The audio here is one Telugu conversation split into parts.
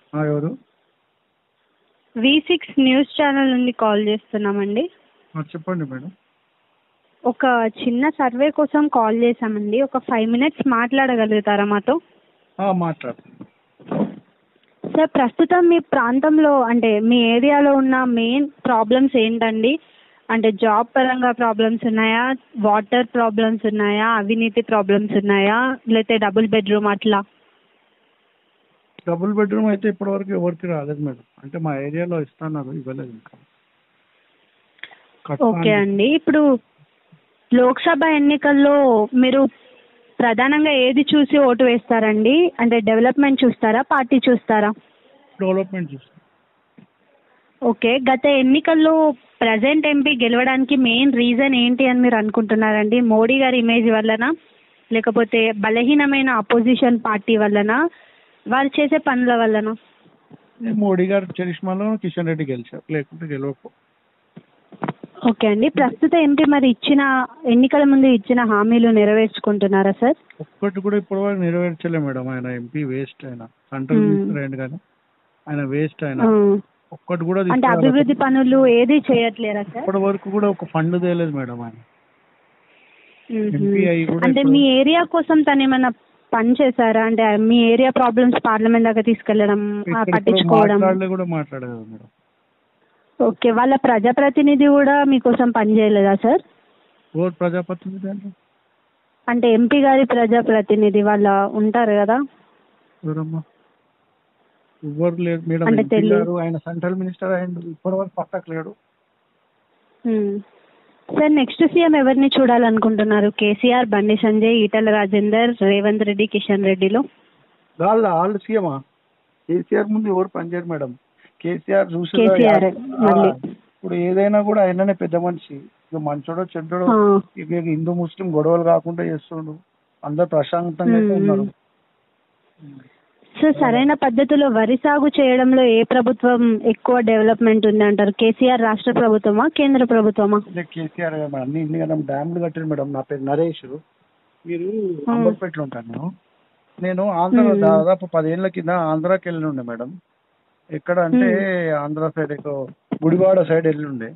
ఆ, ఎవరు వి సిక్స్ న్యూస్ ఛానల్ నుండి కాల్ చేస్తున్నామండి ఆ, చెప్పండి మేడం ఒక చిన్న సర్వే కోసం కాల్ చేశామండి ఒక ఫైవ్ మినిట్స్ మాట్లాడగలుగుతారా మాతో ఆ, మాట్లాడు సార్ ప్రస్తుతం మీ ప్రాంతంలో అంటే మీ ఏరియాలో ఉన్న మెయిన్ ప్రాబ్లమ్స్ ఏంటండి అంటే జాబ్ పరంగా ప్రాబ్లమ్స్ ఉన్నాయా వాటర్ ప్రాబ్లమ్స్ ఉన్నాయా అవినీతి ప్రాబ్లమ్స్ ఉన్నాయా లేకపోతే డబుల్ బెడ్రూమ్ అట్లా డబుల్ బెడ్రూమ్ అయితే ఇప్పటివరకు ఎవరికి రాలేదు మేడం అంటే మా ఏరియాలో ఇస్తున్నారు ఇవ్వలేదు ఇంకా కట్టాలి. ఓకే అండి ఇప్పుడు లోక్సభ ఎన్నికల్లో మీరు ప్రధానంగా ఏది చూసి ఓటు వేస్తారండి అంటే డెవలప్మెంట్ చూస్తారా పార్టీ చూస్తారా డెవలప్మెంట్ చూస్తాం ఓకే గత ఎన్నికల్లో ప్రజెంట్ ఎంపీ గెలవడానికి మెయిన్ రీజన్ ఏంటి అని మీరు అనుకుంటున్నారండి మోడీ గారి ఇమేజ్ వల్లనా లేకపోతే బలహీనమైన అపోజిషన్ పార్టీ వల్లనా వారు చేసే పనుల వల్లనా మోడీ గారు చరిష్మాలో కిషన్ రెడ్డి గెలిచారు లేకుంటే గెలవకు ఓకే అండి ప్రస్తుత ఎంపీ మరి ఇచ్చిన ఎన్నికల ముందు ఇచ్చిన హామీలు నెరవేర్చుకుంటున్నారా సార్ ఒక్కటి కూడా ఇప్పటివరకు నెరవేర్చలే మేడం ఆయన ఎంపీ వేస్ట్ ఆయన సెంట్రల్ Hmm. మినిస్టర్ అయింది కానీ ఆయన వేస్ట్ ఆయన ఆ. ఒక్కటి కూడా అంటే తీసుకురాలేదు. అభివృద్ధి పనులు ఏది చేయట్లేరా సార్ ఇప్పటి వరకు కూడా ఒక ఫండ్ తేలేదు మేడం ఆయన మ్మ్. ఎంపీ అయ్యి కూడా అంటే ఇప్పుడు- మీ ఏరియా కోసం తను ఏమైనా పని చేశారా అంటే మీ ఏరియా ప్రాబ్లమ్స్ పార్లమెంట్ దాకా తీసుకెళ్లడం ఆ, ఇక్కడ ఇప్పుడు పట్టించుకోవడం మాట్లాడలే కూడా మాట్లాడలేదు మేడం ఓకే వాళ్ళ ప్రజాప్రతినిధి కూడా మీకోసం పని చేయలేదా సార్ ఓట్ ప్రజాప్రతినిధి అంటే అంటే ఎంపీ గారి ప్రజాప్రతినిధి వాళ్ళ ఉంటారు కదా ఎవరమ్మా ఎవ్వరు లేరు మేడం అంటే ఎంపీ తెలీదు. గారు ఆయన సెంట్రల్ మినిస్టర్ అయ్యిండు ఇప్పటి వరకు పక్కకు లేడు మ్మ్. సార్ నెక్స్ట్ సీఎం ఎవరిని చూడాలనుకుంటున్నారు కేసీఆర్ బండి సంజయ్ ఈటల రాజేందర్ రేవంత్ రెడ్డి కిషన్ రెడ్డిలో వాళ్ళ వాళ్ళు సీఎమా కేసీఆర్ ముందు ఎవరు పనిచేయరు మేడం కేసీఆర్ చూసి కేసీఆర్ మళ్ళీ. ఇప్పుడు ఏదైనా కూడా ఆయననే పెద్ద మనిషి ఇక మంచోడో చెడ్డోడో ఆ. ఇక హిందూ ముస్లిం గొడవలు కాకుండా చేస్తుండు అందరు ప్రశాంతంగా అయితే మ్మ్. ఉన్నారు సార్ సరైన పద్ధతిలో వరి సాగు చేయడంలో ఏ ప్రభుత్వం ఎక్కువ డెవలప్మెంట్ ఉంది అంటారు కేసీఆర్ రాష్ట్ర ప్రభుత్వమా కేంద్ర ప్రభుత్వమా అంటే కేసీఆర్ గారు మేడం అన్ని ఇన్ని కదా డ్యామ్లు కట్టారు మేడం నా పేరు నరేష్ మీరు మ్మ్. అంబర్పేటలో ఉంటాను నేను నేను ఆంధ్ర మ్మ్. దాదాపు పదేళ్ల కింద ఆంధ్రాకి వెళ్ళి ఉండే మేడం ఎక్కడ అంటే ఆంధ్ర సైడ్ ఎక్కువ గుడివాడ సైడ్ వెళ్ళి ఉండే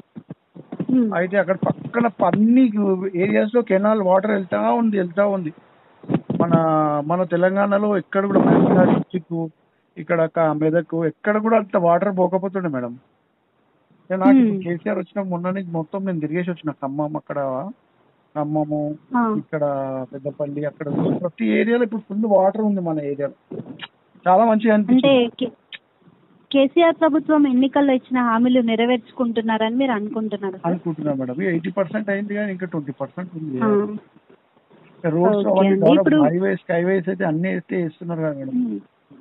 మ్మ్. అయితే అక్కడ పక్కన అన్ని ఏరియాస్ లో కెనాల్ వాటర్ వెళ్తా ఉంది వెళ్తా ఉంది మన మన తెలంగాణలో ఎక్కడ కూడా మహబూబ్నగర్ డిస్టిక్ ఇక్కడ క- మెదక్ ఎక్కడ కూడా అంత వాటర్ పోకపోతుండే మేడం నేను నాకు ఇప్పుడు Hmm. కేసీఆర్ వచ్చిన మొన్న నుంచి మొత్తం నేను తిరిగేసి వచ్చిన ఖమ్మం అక్కడ ఖమ్మము ఆ. ఇక్కడ పెద్దపల్లి అక్కడ ప్రతి ఏరియాలో ఇప్పుడు ఫుల్ వాటర్ ఉంది మన ఏరియాలో చాలా మంచిగా అంటే అనిపించింది కే- కేసీఆర్ ప్రభుత్వం ఎన్నికల్లో ఇచ్చిన హామీలు నెరవేర్చుకుంటున్నారని మీరు అనుకుంటున్నారు సార్? అనుకుంటున్నా మేడం ఎయిటీ పర్సెంట్ అయింది కానీ ఇంకా ట్వంటీ పర్సెంట్ ఉంది ఆ. రోడ్స్ ఓకే అండి. ఇప్పుడు- హైవేస్ హైవేస్ అయితే అన్ని అయితే ఇస్తున్నారు కదా మేడం మ్మ్.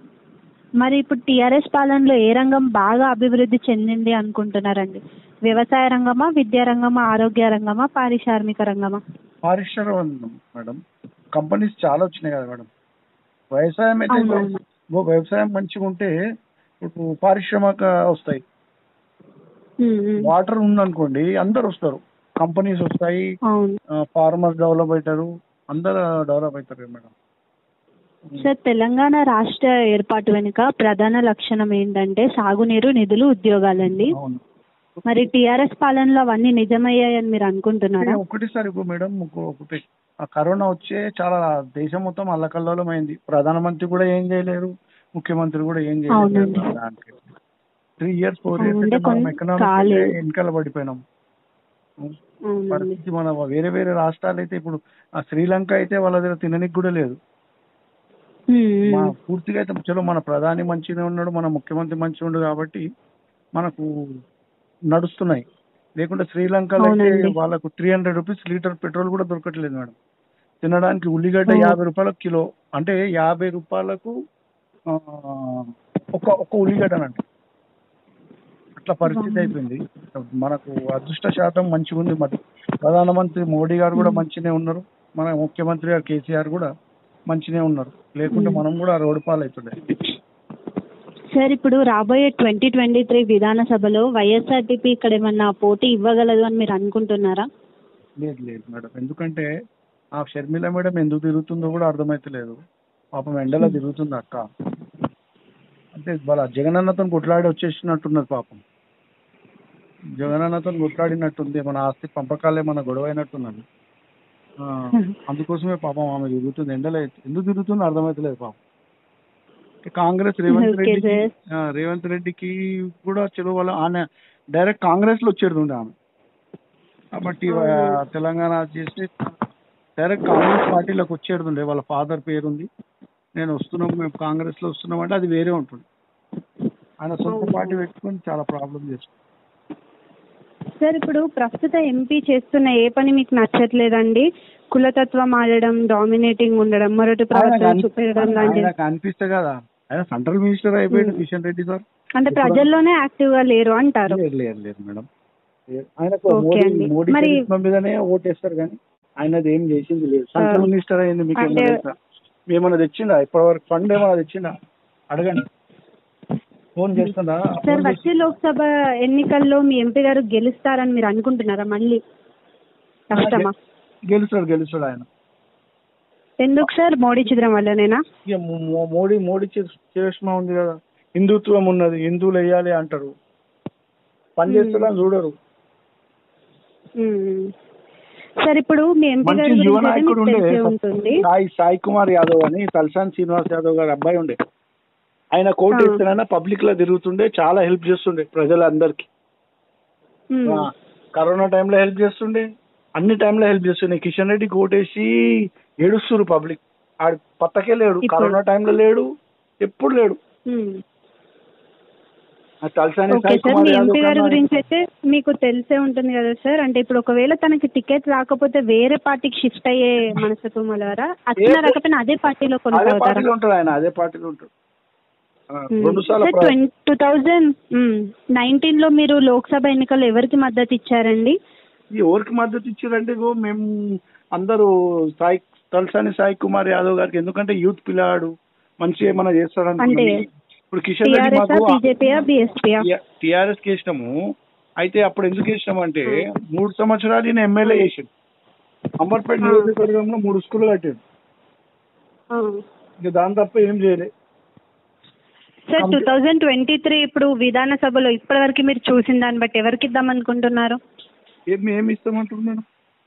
మరి ఇప్పుడు టీఆర్ఎస్ పాలనలో ఏ రంగం బాగా అభివృద్ధి చెందింది అనుకుంటున్నారండి వ్యవసాయ రంగమా విద్యా రంగమా ఆరోగ్య రంగమా పారిశ్రామిక రంగమా పారిశ్రమ మేడం కంపెనీస్ చాలా వచ్చినాయి కదా మేడం వ్యవసాయం అయితే అవునవును. ఓ వ్యవసాయం మంచిగా ఉంటే ఇప్పుడు పారిశ్రామిక వస్తాయి మ్మ్, మ్మ్. వాటర్ ఉందనుకోండి అందరు వస్తారు కంపెనీస్ వస్తాయి అవును ఫార్మర్స్ డెవలప్ అవుతారు అందరు డెవలప్ అవుతారు కదా మేడం సార్ తెలంగాణ రాష్ట్ర ఏర్పాటు వెనుక ప్రధాన లక్షణం ఏంటంటే సాగునీరు నిధులు ఉద్యోగాలండి అవును మరి టీఆర్ఎస్ పాలనలో అవన్నీ నిజమయ్యాయని మీరు అనుకుంటున్నారా ఒకటిసారి ఇగో మేడం ఒక- ఒకటి ఆ కరోనా వచ్చే చాలా దేశం మొత్తం అల్లకల్లోలం అయింది ప్రధానమంత్రి కూడా ఏం చేయలేరు ముఖ్యమంత్రి కూడా ఏం అవునండి. చేయలేరు దానికి త్రీ ఇయర్స్ ఫోర్ ఇయర్స్ అవునండి, అయితే మనం కొన్ని ఎకనామిక్ కాలేదు. వెనకాల పడిపోయినాం అవునండి పరిస్థితి మన వేరే వేరే రాష్ట్రాలు అయితే ఇప్పుడు ఆ శ్రీలంక అయితే వాళ్ళ దగ్గర తిననికి కూడా లేదు మ్మ్, మా మ్మ్. పూర్తిగా అయితే చలో మన ప్రధాని మంచిగా ఉన్నాడు మన ముఖ్యమంత్రి మంచిగా ఉండు కాబట్టి మనకు నడుస్తున్నాయి లేకుంటే శ్రీలంకలో అయితే అవునండి. వాళ్ళకు three hundred rupees litre petrol కూడా దొరకట్లేదు మేడం తినడానికి ఉల్లిగడ్డ ఓ. యాభై రూపాయలకు కిలో అంటే యాభై రూపాయలకు ఆ, ఒక ఒక ఉల్లిగడ్డ అంట అట్లా పరిస్థితి వామ్మో. అయిపోయింది మనకు అదృష్ట శాతం మంచిగా ఉంది మరి ప్రధానమంత్రి మోడీ గారు కూడా మ్మ్. మంచిగానే ఉన్నారు మన ముఖ్యమంత్రి గారు కేసీఆర్ కూడా మంచిగానే ఉన్నారు లేకుంటే మ్మ్. మనం కూడా రోడ్డు పాలవుతుండే సార్ ఇప్పుడు రాబోయే ట్వంటీ ట్వంటీ త్రీ విధానసభలో వైఎస్ఆర్టీపీ ఇక్కడ ఏమన్నా పోటీ ఇవ్వగలదు అని మీరు అనుకుంటున్నారా లేదు లేదు మేడం ఎందుకంటే ఆ షర్మిల మేడం ఎందుకు తిరుగుతుందో కూడా అర్థమైతలేదు పాపం ఎండలో తిరుగుతుంది అక్క అంటే వాళ్ళ జగనన్నతో కొట్లాడి వచ్చేసినట్టున్నది పాపం జగనన్నతో కొట్లాడినట్టుంది మన ఆస్తి పంపకాలే మన గొడవ అయినట్టున్నది ఆ, అందుకోసమే పాపం ఆమె తిరుగుతుంది ఎండలో ఎందుకు తిరుగుతుందో అర్థమైతలేదు పాపం అంటే కాంగ్రెస్ రేవంత్ Okay, రెడ్డికి sir. ఆ, రేవంత్ రెడ్డికి కూడా చెరువు వాళ్ళ ఆయన డైరెక్ట్ కాంగ్రెస్ లో వచ్చేది ఆమె కాబట్టి ఆ, తెలంగాణ చేసి డైరెక్ట్ కాంగ్రెస్ పార్టీలోకి వచ్చేడుండే వాళ్ళ ఫాదర్ పేరుంది నేను వస్తున్నాం మేము కాంగ్రెస్ లో వస్తున్నాం అంటే అది వేరే ఉంటుంది ఆయన సొంత పార్టీ పెట్టుకొని చాలా ప్రాబ్లం చేస్తుంది సార్ ఇప్పుడు ప్రస్తుత ఎంపీ చేస్తున్న ఏ పని మీకు నచ్చట్లేదండి కులతత్వం ఆడడం డామినేటింగ్ ఉండడం మొరటి ప్రవర్తన చూపించడం లాంటివి ఆయనకు అనిపిస్తే కదా ఆయన సెంట్రల్ మినిస్టర్ అయిపోయాడు కిషన్ రెడ్డి సార్ అంటే ప్రజల్లోనే యాక్టివ్ గా లేరు అంటారు లేదు లేదు లేదు మేడం ఆయనకు Okay మోడీ అండి. మోడీ మరి- చరిత్ర మీదనే ఓటేస్తారు కానీ ఆయనది ఏం చేసింది లేదు సెంట్రల్ మినిస్టర్ అయింది మీకు ఏమన్నా అంటే- తెలుసా? ఏమన్నా తెచ్చిండా ఇప్పటివరకు ఫండ్ ఏమన్నా తెచ్చిండా అడగండి ఫోన్ చేస్తుందా సార్ వచ్చే లోక్సభ ఎన్నికల్లో మీ ఎంపీ గారు గెలుస్తారని మీరు అనుకుంటున్నారా మళ్ళీ కష్టమా గెలుస్తాడు గెలుస్తాడు ఆయన ఎందుకు సార్ మోడీ చిత్రం వల్లనేనా ఇక మో- మోడీ మోడీ చే- చేష్మా ఉంది కదా హిందుత్వం ఉన్నది హిందువులు వేయాలి అంటారు పని చేస్తాడని చూడరు మ్మ్. సార్ ఇప్పుడు మీ ఎంపీ మంచి గారి యువ గురించి అయితే నాయకుడు మీకు ఉండే తెలిసే ఉంటుంది సాయి సాయి కుమార్ యాదవ్ అని తలసాని శ్రీనివాస్ యాదవ్ గారి అబ్బాయి ఉండే ఆయన కోట్ ఆ. ఇస్తానైనా పబ్లిక్ లో తిరుగుతుండే చాలా హెల్ప్ చేస్తుండే ప్రజలందరికి మ్మ్. ఆ, కరోనా టైంలో హెల్ప్ చేస్తుండే అన్ని టైంలో హెల్ప్ చేస్తుండే కిషన్ రెడ్డి కోటేసి ఏడుస్తున్నారు పబ్లిక్ ఆడు పత్తకే లేడు ఇప్పుడు- కరోనా టైంలో లేడు ఎప్పుడు లేడు మ్మ్. ఆ తలసాని ఓకే సాయి సార్ కుమార్ మీ యాదవ్ ఎంపీ గారి కన్నా- గురించి అయితే మీకు తెలిసే ఉంటుంది కదా సార్ అంటే ఇప్పుడు ఒకవేళ తనకి టికెట్ రాకపోతే వేరే పార్టీకి షిఫ్ట్ అయ్యే మనస్తత్వం వలరా వచ్చిన ఏ- రాకపోయినా అదే పార్టీలో అదే కొనసాగుతారా పార్టీలో ఉంటాడు ఆయన అదే పార్టీలో ఉంటాడు ఆ, రెండు సార్లు సార్ టూ థౌజండ్ నైన్టీన్ లో మీరు లోక్సభ ఎన్నికల్లో ఎవరికి మద్దతు ఇచ్చారండి ఎవరికి మద్దతు ఇచ్చారంటే ఇగో మేము అందరూ సాయి తలసాని సాయి కుమార్ యాదవ్ గారికి ఎందుకంటే యూత్ పిల్లాడు మంచి ఏమైనా చేస్తాడు అంటే అనుకున్నాం. ఇప్పుడు కిషన్ రెడ్డి టీఆర్ఎస్ మాకు బీజేపీయా బీఎస్పీయా టిఆర్ఎస్ కి వేసినాము అయితే అప్పుడు ఎందుకు వేసినామంటే మూడు సంవత్సరాలు ఈయన ఎమ్మెల్యే చేసాడు అంబర్పేట ఆ. నియోజకవర్గంలో మూడు స్కూల్ కట్టాడు ఇక దాని తప్ప ఏం చేయలే sir two thousand twenty three ఇప్పుడు విధానసభలో ఇప్పటివరకు మీరు చూసిన దాన్ని బట్టి ఎవరికి ఇద్దాం అనుకుంటున్నారు ఏం ఏమి ఇస్తామంటారు మేడం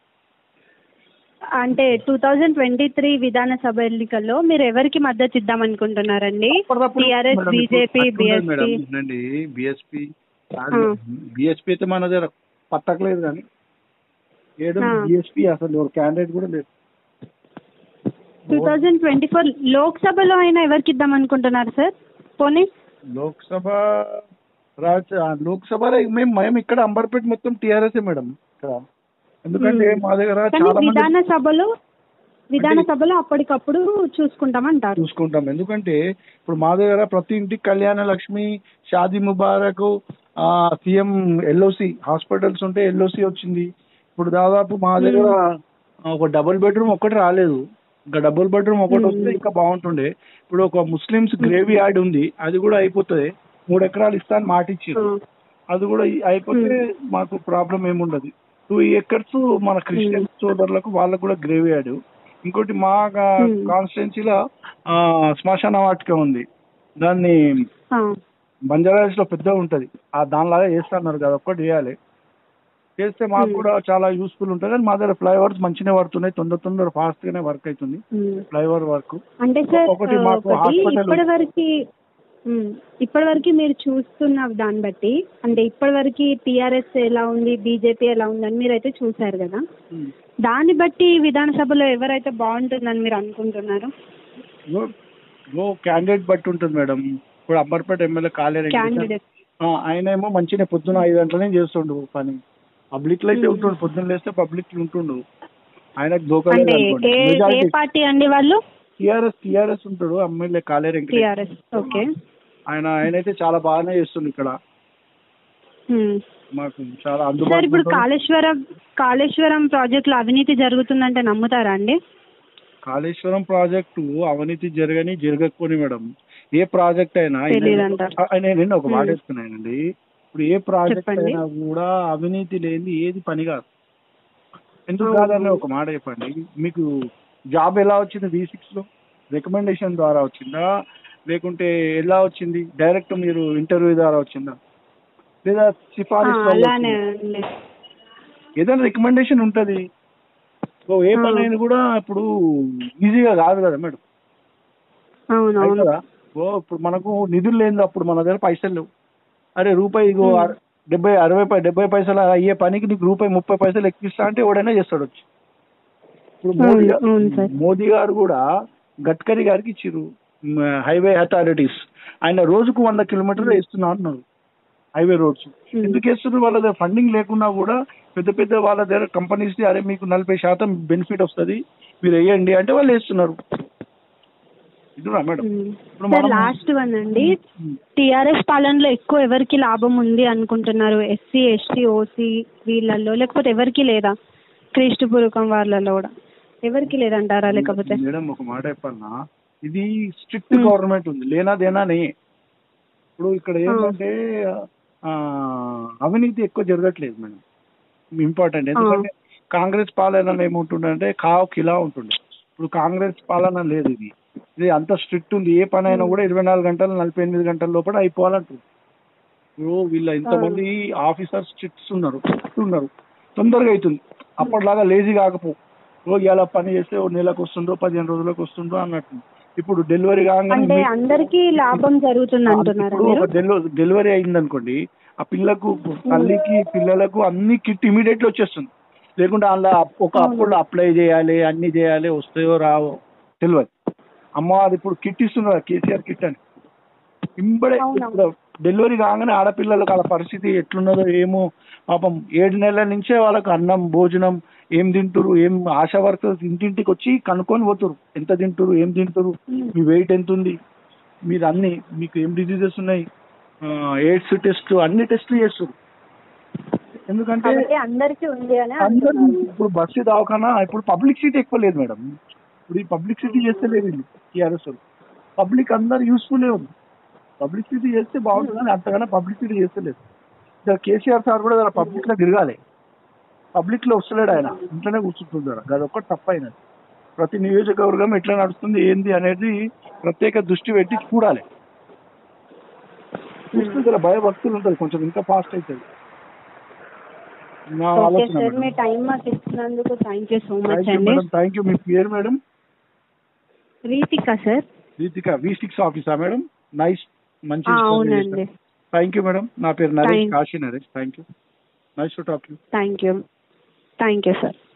అంటే టూ థౌజండ్ ట్వంటీ త్రీ విధానసభ ఎన్నికల్లో మీరు ఎవరికి మద్దతు ఇద్దాం అనుకుంటున్నారండి అప్పటిదప్పుడు టీఆర్ఎస్ మేడం, బీజేపీ ఇప్పుడు అట్లుండదు మేడం. బీఎస్పీ వినండి బిఎస్పీ ఆ. బిఎస్పీ అయితే మన దగ్గర పట్టకలేదు కానీ ఏడు ఆ. బిఎస్పీ అసలు ఒక క్యాండిడేట్ కూడా లేదు టూ థౌజండ్ ట్వంటీ ఫోర్ లోక్సభలో అయినా ఎవరికి ఇద్దాం అనుకుంటున్నారు సార్ పోనీ లోక్సభ రాజ్ ఆ, లోక్సభలో మేము మేము ఇక్కడ అంబర్పేట మొత్తం టీఆర్ఎస్ మేడం ఇక్కడ ఎందుకంటే మ్మ్. మా దగ్గర కానీ చాలా మంది విధానసభలో విధానసభలో అప్పటికప్పుడు చూసుకుంటామంటారు చూసుకుంటాం ఎందుకంటే ఇప్పుడు మా దగ్గర ప్రతి ఇంటికి కళ్యాణ లక్ష్మి షాదీ ముబారక్ ఆ, సీఎం ఎల్ఓసి హాస్పిటల్స్ ఉంటే ఎల్ఓసి వచ్చింది ఇప్పుడు దాదాపు మా దగ్గర ఒక డబుల్ బెడ్రూమ్ ఒకటి రాలేదు ఇంకా డబుల్ బెడ్రూమ్ ఒకటి వస్తే ఇంకా బాగుంటుండే ఇప్పుడు ఒక ముస్లిమ్స్ గ్రేవీ యార్డ్ ఉంది అది కూడా అయిపోతుంది మూడు ఎకరాలు ఇస్తా అని మాట ఇచ్చారు అది కూడా ఈ- అయిపోతే మాకు ప్రాబ్లం ఏముండదు టూ ఎకర్స్ మన క్రిస్టియన్ సోదరులకు వాళ్ళకు కూడా గ్రేవీ యార్డ్ ఇంకోటి మా Hmm. కాన్స్టిట్యున్సీలో శ్మశాన వాటిక ఉంది దాన్ని బంజారాస్ లో పెద్ద ఉంటది ఆ దానిలాగా చేస్తున్నారు కదా ఒక్కటి చేయాలి చేస్తే మాకు Hmm. కూడా చాలా యూస్ఫుల్ ఉంటుంది కానీ మా దగ్గర ఫ్లైఓవర్స్ మంచిగా పడుతున్నాయి తొందర తొందర ఫాస్ట్ గానే వర్క్ అవుతుంది ఫ్లైఓవర్ వర్క్ అంటే సార్ ఒకటి ఆ, మాకు ఒకటి hospital- ఇప్పటి వరకు ఇప్పటి వరకు మీరు చూస్తున్న దాన్ని బట్టి అంటే ఇప్పటి వరకు టీఆర్ఎస్ ఎలా ఉంది బీజేపీ ఎలా ఉందని మీరైతే చూసారు కదా దాన్ని బట్టి విధానసభలో ఎవరైతే బాగుంటుందని మీరు అనుకుంటున్నారు గో క్యాండిడేట్ బట్టి ఉంటుంది మేడం ఇప్పుడు అబ్బర్పేట ఎమ్మెల్యే కాలేరు క్యాండిడేట్ ఆయన ఏమో మంచిగా పొద్దున ఐదు గంటలనే చేస్తుండు పని పబ్లిక్ లో అయితే Hmm. ఉంటుండు పొద్దున్న లేస్తే పబ్లిక్ ఉంటుండు ఆయనకు దోకలేదు అంటే అనుకోండి ఏ ఏ మెజారిటీ పార్టీ అండి వాళ్ళు టిఆర్ఎస్ టిఆర్ఎస్ ఉంటాడు ఎమ్మెల్యే కాలేరు వెంకటేష్. టీఆర్ఎస్ ఓకే ఆయన ఆయనైతే చాలా బాగానే చేస్తుండు ఇక్కడ మాకు చాలా సార్ ఇప్పుడు అందుబాటులో కాళేశ్వరం కాళేశ్వరం ప్రాజెక్టులో అవినీతి జరుగుతుందంటే నమ్ముతారా అండి కాళేశ్వరం ప్రాజెక్టు అవినీతి జరగని జరగకపోని మేడం ఏ ప్రాజెక్ట్ అయినా తెలీదంటారు. ఆ, నేను నిన్న ఒక మాట Hmm. చెప్తున్నానండి ఇప్పుడు ఏ ప్రాజెక్ట్ చెప్పండి. అయినా కూడా అవినీతి లేని ఏది పని కాదు ఎందుకు అవును. కాదని ఒక మాట చెప్పండి మీకు జాబ్ ఎలా వచ్చింది వి సిక్స్ లో రికమెండేషన్ ద్వారా వచ్చిందా లేకుంటే ఎలా వచ్చింది డైరెక్ట్ మీరు ఇంటర్వ్యూ ద్వారా వచ్చిందా లేదా ఆ, సిఫారసు వల్ల అలానే వచ్చిందా? అండి ఏదైనా రికమెండేషన్ ఉంటుంది ఓ ఏ పని ఆ. అయినా కూడా ఇప్పుడు ఈజీగా కాదు కదా మేడం అవును అవును అవుతుందా ఓ ఇప్పుడు మనకు నిధులు లేదు అప్పుడు మన దగ్గర పైసలు లేవు అరే రూపాయి ఇగో Hmm. అర- డెబ్బై అరవై పై డెబ్బై పైసలు అయ్యే పనికి నీకు రూపాయి ముప్పై పైసలు ఎక్కిస్తా అంటే ఎవడైనా చేస్తాడు వచ్చి ఇప్పుడు మోదీ అవును, గా- అవును సార్. మోదీ గారు కూడా గడ్కరీ గారికి ఇచ్చిర్రు హైవే అథారిటీస్ ఆయన రోజుకు వంద కిలోమీటర్లు వేస్తున్నా అంటున్నారు హైవే రోడ్స్ Hmm. ఎందుకు వేస్తున్నారు వాళ్ళ దగ్గర ఫండింగ్ లేకున్నా కూడా పెద్ద పెద్ద వాళ్ళ దగ్గర కంపెనీస్ అరే మీకు నలభై శాతం బెనిఫిట్ వస్తుంది మీరు వేయండి అంటే వాళ్ళు వేస్తున్నారు ఇదిరా మేడం ఉమ్. ఇప్పుడు సార్ మనం- లాస్ట్ వన్ అండి ఉమ్. టిఆర్ఎస్ పాలనలో ఎక్కువ ఎవరికి లాభం ఉంది అనుకుంటున్నారు ఎస్సీ ఎస్టీ ఓసీ వీళ్ళల్లో లేకపోతే ఎవరికి లేదా క్రీస్తుపూర్వకం వాళ్ళలో కూడా ఎవరికి లేదంటారా లేకపోతే మేడం ఒక మాట చెప్పన్నా ఇది స్ట్రిక్ట్ Hmm. గవర్నమెంట్ ఉంది లేనాదేనానే ఇప్పుడు ఇక్కడ ఏంటంటే ఆ, అవినీతి ఎక్కువ జరగట్లేదు మేడం ఇంపార్టెంట్ ఎందుకంటే కాంగ్రెస్ పాలన ఏముంటుండే కావు కిలా ఉంటుండే ఇప్పుడు కాంగ్రెస్ పాలన లేదు ఇది ఇది అంత స్ట్రిక్ట్ ఉంది ఏ పని అయినా Hmm. కూడా ఇరవై నాలుగు గంటలు నలభై ఎనిమిది గంటల లోపల అయిపోవాలంటుంది ఇప్పుడు వీళ్ళ ఇంతమంది ఆఫీసర్స్ స్ట్రిక్ట్స్ ఉన్నారు strict ఉన్నారు తొందరగా అవుతుంది అప్పటిలాగా లేజీ కాకపో ఓ ఇలా పని చేస్తే ఓ నెలకు వస్తుందో పదిహేను రోజులకు వస్తుందో అన్నట్టు ఇప్పుడు డెలివరీ అంటే కాగానే అందరికీ లాభం జరుగుతుంది అంటున్నారా ఇప్పుడు మీరు ఒక డెలివరీ డెలివరీ అయింది అనుకోండి ఆ పిల్లకు తల్లికి పిల్లలకు అన్ని కిట్ ఇమీడియట్లీ వచ్చేస్తుంది లేకుంటే అందులో ఒక అవును. అప్పుడు అప్లై చేయాలి అన్ని చేయాలి వస్తాయో రావో తెలియదు అమ్మ అది ఇప్పుడు కిట్ ఇస్తున్నారు కేసీఆర్ కిట్ అని ఇంబడే అవునవును. ఇప్పుడు డెలివరీ కాగానే ఆడపిల్లలకు వాళ్ళ పరిస్థితి ఎట్లున్నదో ఏమో పాపం ఏడు నెలల నుంచే వాళ్ళకి అన్నం భోజనం ఏం తింటురు ఏం ఆశా వర్కర్స్ ఇంటింటికి వచ్చి కనుక్కొని పోతురు ఎంత తింటురు ఏం తింటురు మీ వెయిట్ ఎంత ఉంది మీరు అన్ని మీకు ఏం డిసీజెస్ ఉన్నాయి ఎయిడ్స్ టెస్ట్ అన్ని టెస్ట్లు చేస్తారు ఎందుకంటే కాబట్టి అందరికీ ఉంది అని అందరూ అంటున్నారు ఇప్పుడు బస్సు దవాఖానా ఇప్పుడు పబ్లిసిటీ ఎక్కువ లేదు మేడం ఇప్పుడు ఈ పబ్లిసిటీ చేస్తే లేదు టీఆర్ఎస్ పబ్లిక్ అందరు యూస్ఫుల్ ఉంది పబ్లిసిటీ చేస్తే బాగుంటుంది కానీ అంతగానో పబ్లిసిటీ చేస్తలేదు ఇక్కడ కేసీఆర్ సార్ కూడా పబ్లిక్ లో తిరగాలి పబ్లిక్ లో వస్తలేడు ఆయన ఇంట్లోనే కూర్చుంటున్నారు అది ఒక్కటి తప్ప అయినది ప్రతి నియోజకవర్గం ఎట్లా నడుస్తుంది ఏంది అనేది ప్రత్యేక దృష్టి పెట్టి చూడాలి చూస్తే జర భయభక్తులు ఉంటుంది కొంచెం ఇంకా ఫాస్ట్ అవుతుంది నా ఓకే ఆలోచన సార్ మీ మేడం. టైం మాకు ఇచ్చినందుకు thank you so much thank you అండి మేడం థ్యాంక్ యూ మీ పేరు madam Ritika sir Deepika V six ఆఫీసా మేడం నైస్ మంచి ఆ, అవునండి థ్యాంక్ యూ మేడం నా పేరు Naresh Thank- Kashi Naresh thank you nice to talk you thank you thank you sir